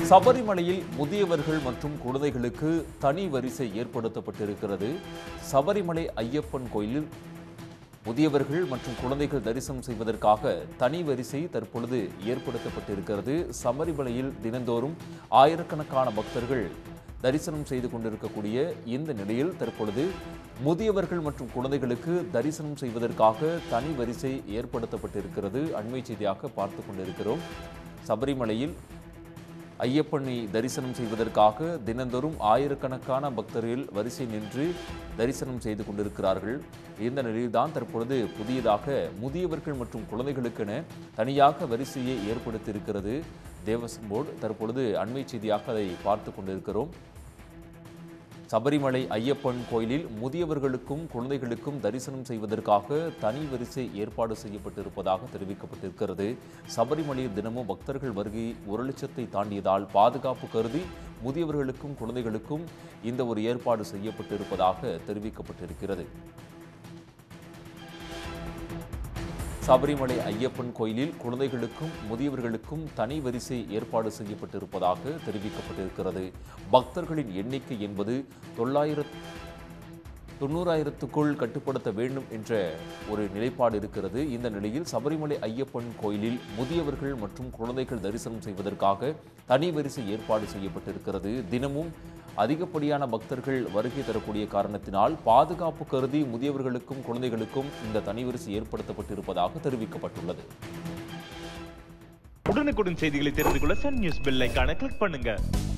சபரிமலையில் முதியவர்கள் மற்றும் குழந்தைகளுக்கு தனி வரிசை ஏற்படுத்தப்பட்டிருக்கிறது சபரிமலை ஐயப்பன் கோயிலில் முதியவர்கள் மற்றும் குழந்தைகள் தரிசனம் செய்வதற்காக தனி வரிசை தற்பொழுது ஏற்படுத்தப்பட்டிருக்கிறது சபரிமலையில் தினந்தோறும் ஆயிரக்கணக்கான பக்தர்கள் தரிசனம் செய்து கொண்டிருக்கக்கூடிய இந்த நிலையில் தற்பொழுது முதியவர்கள் மற்றும் குழந்தைகளுக்கு தரிசனம் செய்வதற்காக தனி வரிசை ஏற்படுத்தப்பட்டிருக்கிறது அண்மை செய்தியாக பார்த்து கொண்டிருக்கிறோம் சபரிமலையில் ஐயப்பனை தரிசனம் செய்வதற்காக தினந்தோறும் ஆயிரக்கணக்கான பக்தர்கள் வரிசை நின்று தரிசனம் செய்து கொண்டிருக்கிறார்கள் இந்த நிலையில்தான் தற்பொழுது புதியதாக முதியவர்கள் மற்றும் குழந்தைகளுக்கென தனியாக வரிசையை ஏற்படுத்தியிருக்கிறது தேவஸ்வம் போர்டு தற்பொழுது அண்மை செய்தியாக அதை பார்த்து கொண்டிருக்கிறோம் சபரிமலை ஐயப்பன் கோயிலில் முதியவர்களுக்கும் குழந்தைகளுக்கும் தரிசனம் செய்வதற்காக தனி வரிசை ஏற்பாடு செய்யப்பட்டிருப்பதாக தெரிவிக்கப்பட்டிருக்கிறது சபரிமலையில் தினமும் பக்தர்கள் வருகை ஒரு லட்சத்தை தாண்டியதால் பாதுகாப்பு கருதி முதியவர்களுக்கும் குழந்தைகளுக்கும் இந்த ஒரு ஏற்பாடு செய்யப்பட்டிருப்பதாக தெரிவிக்கப்பட்டிருக்கிறது சபரிமலை ஐயப்பன் கோயிலில் குழந்தைகளுக்கும் முதியவர்களுக்கும் தனி வரிசை ஏற்பாடு செய்யப்பட்டிருப்பதாக தெரிவிக்கப்பட்டிருக்கிறது பக்தர்களின் எண்ணிக்கை என்பது தொள்ளாயிரத்து தொண்ணூறாயிரத்துக்குள் கட்டுப்படுத்த வேண்டும் என்ற ஒரு நிலைப்பாடு இருக்கிறது இந்த நிலையில் சபரிமலை ஐயப்பன் கோயிலில் முதியவர்கள் மற்றும் குழந்தைகள் தரிசனம் செய்வதற்காக தனி வரிசை ஏற்பாடு செய்யப்பட்டிருக்கிறது தினமும் அதிகப்படியான பக்தர்கள் வருகை தரக்கூடிய காரணத்தினால் பாதுகாப்பு கருதி முதியவர்களுக்கும் குழந்தைகளுக்கும் இந்த தனி வரிசை ஏற்படுத்தப்பட்டிருப்பதாக தெரிவிக்கப்பட்டுள்ளது உடனுக்குடன் செய்திகளை தெரிந்து கொள்ள சன் நியூஸ் பெல் ஐகானை கிளிக் பண்ணுங்க